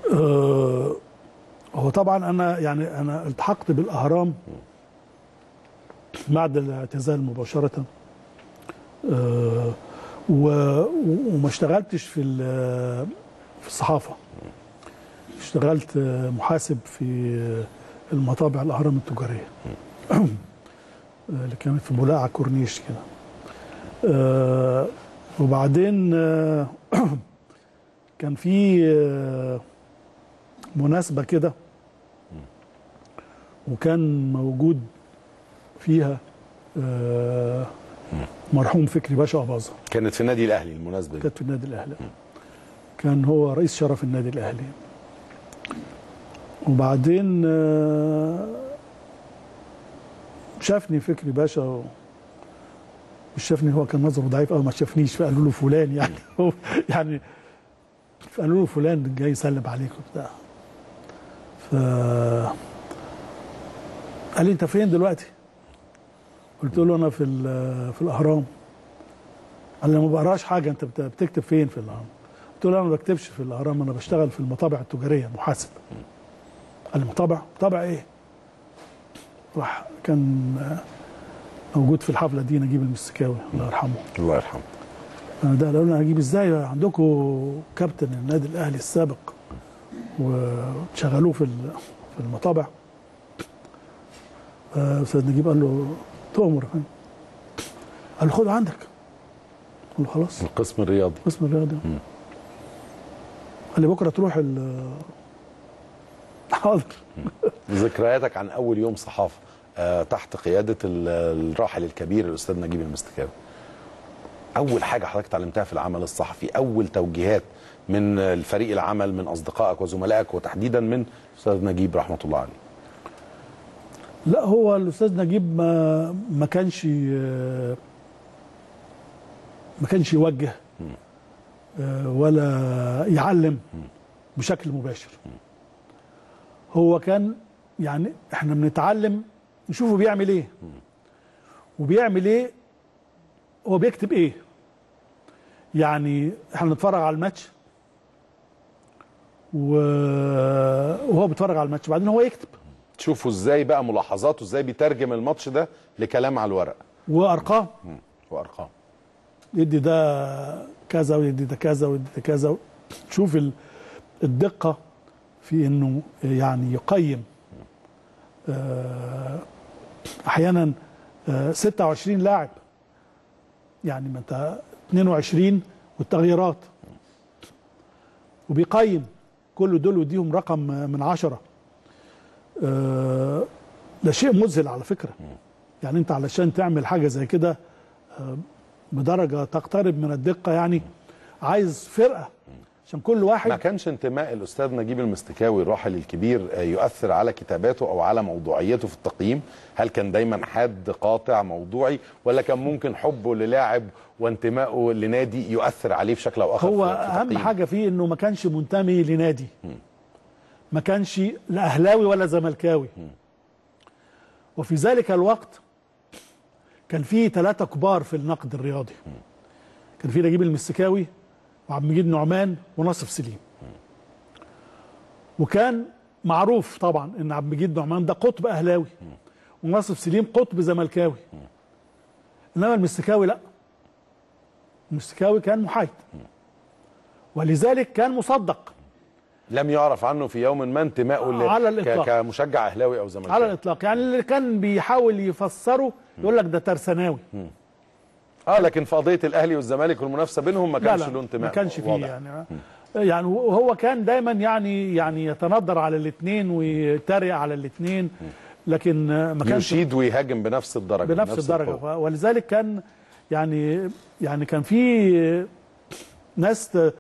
آه، هو طبعا انا يعني انا التحقت بالاهرام بعد الاعتزال مباشره آه، و- وما اشتغلتش في ال- في الصحافه اشتغلت آه، محاسب في آه، المطابع الاهرام التجاريه آه، اللي كانت في بولاعه كورنيش كده آه، وبعدين آه، كان في آه، مناسبة كده وكان موجود فيها آه، مرحوم فكري باشا أباظة كانت في النادي الاهلي المناسبه دي كانت في النادي الأهلي كان هو رئيس شرف النادي الأهلي وبعدين آه، شافني فكري باشا و- مش شافني هو كان نظره ضعيف قوي ما شافنيش فقالوا له فلان يعني هو يعني فقالوا له فلان جاي يسلم عليك وبتاع ف قال لي انت فين دلوقتي؟ قلت له انا في ال- في الاهرام قال لي ما بقراش حاجه انت بت- بتكتب فين في الاهرام؟ قلت له انا ما بكتبش في الاهرام انا بشتغل في المطابع التجاريه محاسب قال لي مطابع؟ مطابع ايه؟ راح كان آه، موجود في الحفله دي نجيب المسكاوي الله يرحمه الله يرحمه انا ده قالوا لنا هجيب ازاي عندكم كابتن النادي الاهلي السابق وشغلوه في ال- في المطابع آه، استاذ نجيب قال له تؤمر يا فندم قال له خده عندك قال له خلاص القسم الرياضي قسم الرياضي قال لي بكره تروح ال حاضر ذكرياتك عن اول يوم صحافه آه تحت قياده ال- الراحل الكبير الاستاذ نجيب المستكاوي اول حاجه حضرتك اتعلمتها في العمل الصحفي اول توجيهات من الفريق العمل من اصدقائك وزملائك وتحديدا من الاستاذ نجيب رحمه الله عليه لا هو الاستاذ نجيب ما ما كانش ما كانش يوجه آه، ولا يعلم بشكل مباشر هو كان يعني احنا بنتعلم نشوفه بيعمل ايه وبيعمل ايه هو بيكتب ايه يعني احنا نتفرج على الماتش و- وهو بيتفرج على الماتش بعدين هو يكتب تشوفوا ازاي بقى ملاحظاته ازاي بيترجم الماتش ده لكلام على الورق وارقام وارقام يدي ده كذا ويدي ده كذا ويدي ده كذا تشوف ال- الدقة في انه يعني يقيم آه، احيانا آه، 26 لاعب يعني ما انت 22 والتغييرات وبيقيم كل دول ويديهم رقم من عشرة آه، ده شيء مذهل على فكرة يعني انت علشان تعمل حاجة زي كده بدرجه تقترب من الدقه يعني عايز فرقه عشان كل ما واحد كانش انتماء الاستاذ نجيب المستكاوي الراحل الكبير آه، يؤثر على كتاباته او على موضوعيته في التقييم هل كان دايما حاد قاطع موضوعي ولا كان ممكن حبه للاعب وانتمائه لنادي يؤثر عليه بشكل او اخر هو في- في اهم تقييمه؟ حاجه فيه انه ما كانش منتمي لنادي ما كانش لا اهلاوي ولا زملكاوي وفي ذلك الوقت كان في ثلاثه كبار في النقد الرياضي كان في نجيب المسكاوي وعبد المجيد نعمان وناصف سليم وكان معروف طبعا ان عبد المجيد نعمان ده قطب اهلاوي وناصف سليم قطب زملكاوي انما المسكاوي لا المسكاوي كان محايد ولذلك كان مصدق لم يعرف عنه في يوم ما انتمائه ل- على ك- الإطلاق. كمشجع اهلاوي او زملكاوي على الاطلاق يعني اللي كان بيحاول يفسره يقول لك ده ترساناوي اه لكن في قضيه الاهلي والزمالك والمنافسه بينهم ما لا كانش لا له انتماء ما كانش فيه واضح. يعني يعني وهو كان دايما يعني يعني يتندر على الاثنين ويتريق على الاثنين لكن ما كانش يشيد ويهاجم بنفس الدرجه بنفس الدرجه القوة. ولذلك كان يعني يعني كان في ناس